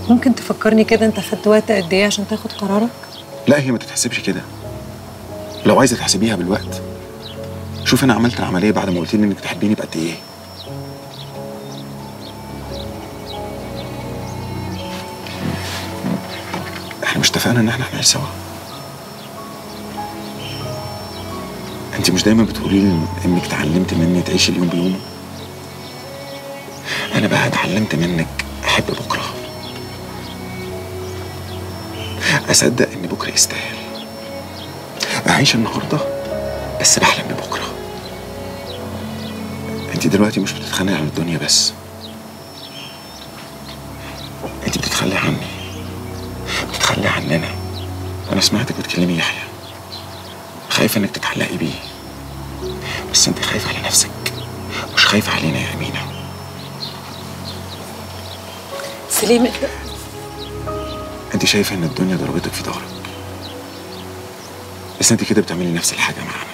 ممكن تفكرني كده انت خدت وقت قد ايه عشان تاخد قرارك لا هي ما تتحسبش كده لو عايزه تحسبيها بالوقت شوف انا عملت العمليه بعد ما قلت لي انك تحبيني بقد ايه احنا مش اتفقنا ان احنا هنعيش سوا انت مش دايما بتقولي لي انك اتعلمت مني تعيش اليوم بيومه انا بقى اتعلمت منك احب بكره اصدق ان بكره يستاهل اعيش النهارده بس بحلم ببكره انت دلوقتي مش بتتخانقي على الدنيا بس انت بتتخلي عني بتتخلي عننا انا سمعتك بتكلمي يحيى خايفه انك تتعلقي بيه بس انت خايفه على نفسك مش خايفه علينا يا امينه سليم انت شايفه ان الدنيا ضربتك في ظهرك بس انت كده بتعملي نفس الحاجه معانا